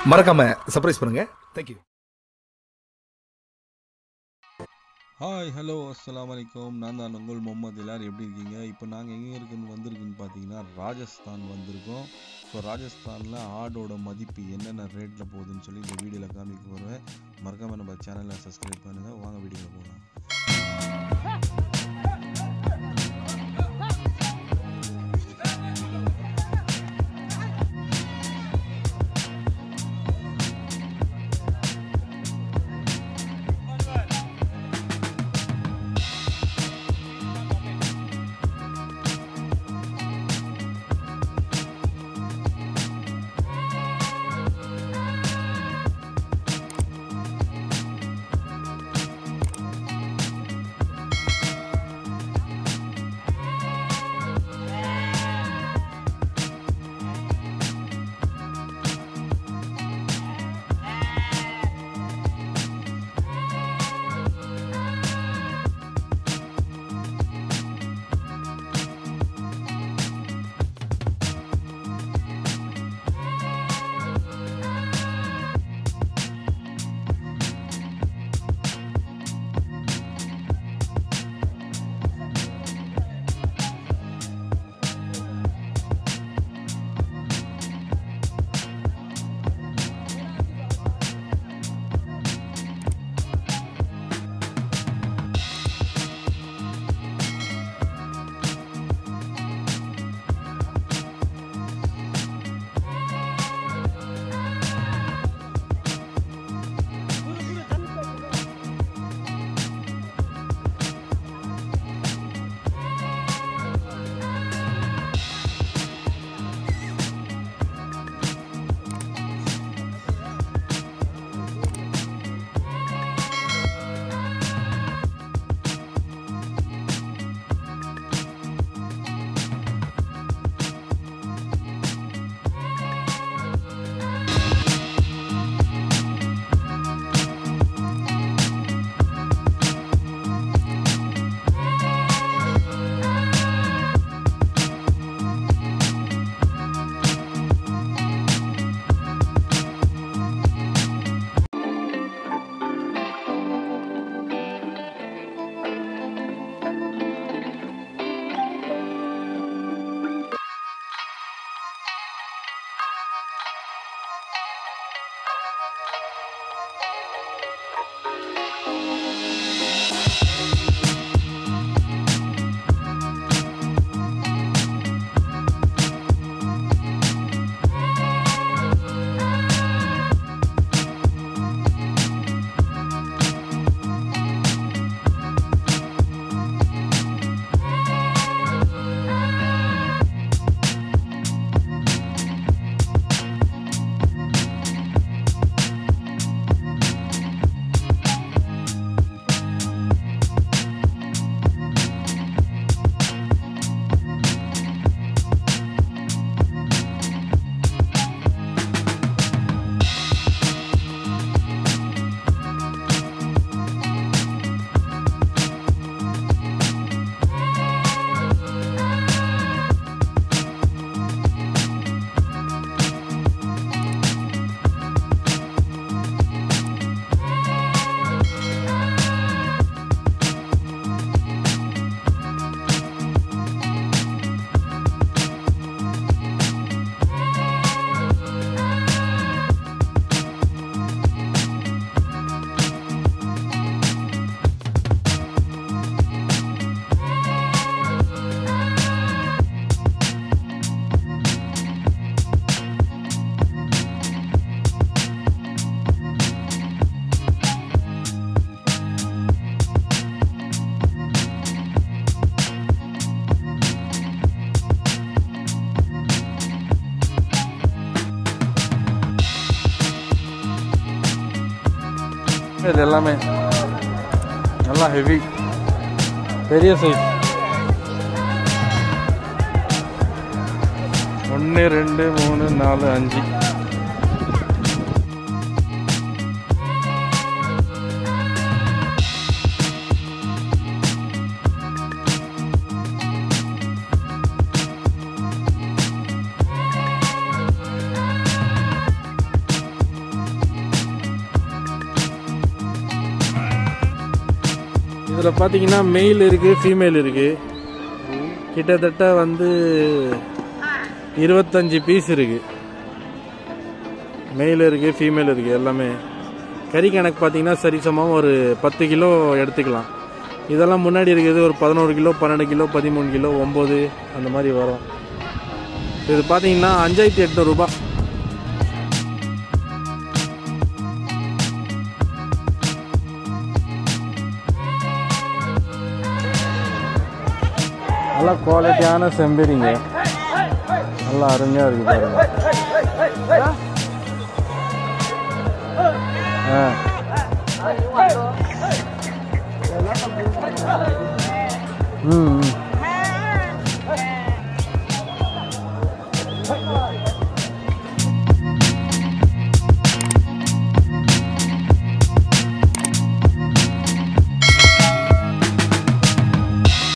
மறக்காம சர்ப்ரைஸ் பண்ணுங்க thank you hi hello அஸ்ஸலாமு அலைக்கும் நான் தான் உங்கள் முகமது எல்லாரும் எப்படி இருக்கீங்க இப்போ நாங்கள் எங்கே இருக்குன்னு வந்திருக்குன்னு பார்த்தீங்கன்னா ராஜஸ்தான் வந்திருக்கோம் ஸோ ராஜஸ்தானில் ஆடோட மதிப்பு என்னென்ன ரேட்டில் போகுதுன்னு சொல்லி இந்த வீடியோவில் காமிக்க வருவேன் மறக்காமல் நம்ம சேனலை சப்ஸ்கிரைப் பண்ணுங்கள் வாங்க வீடியோவில் போகலாம் இது எல்லாமே நல்லா ஹெவி பெரிய சைஸ் ஒன்று ரெண்டு மூணு நாலு அஞ்சு இதில் பார்த்தீங்கன்னா மெயில் இருக்குது ஃபீமேல் இருக்குது கிட்டத்தட்ட வந்து இருபத்தஞ்சி பீஸ் இருக்குது மெயில் இருக்குது ஃபீமேல் இருக்குது எல்லாமே கறி கணக்கு பார்த்தீங்கன்னா சரிசமமாக ஒரு பத்து கிலோ எடுத்துக்கலாம் இதெல்லாம் முன்னாடி இருக்கிறது ஒரு பதினோரு கிலோ பன்னெண்டு கிலோ பதிமூணு கிலோ ஒம்பது அந்த மாதிரி வரும் இது பார்த்தீங்கன்னா அஞ்சாயிரத்தி எட்நூறுபா நல்லா குவாலிட்டியான செம்பேரிங்க நல்லா அருமையாக இருக்கு பாருங்க ஆ ம்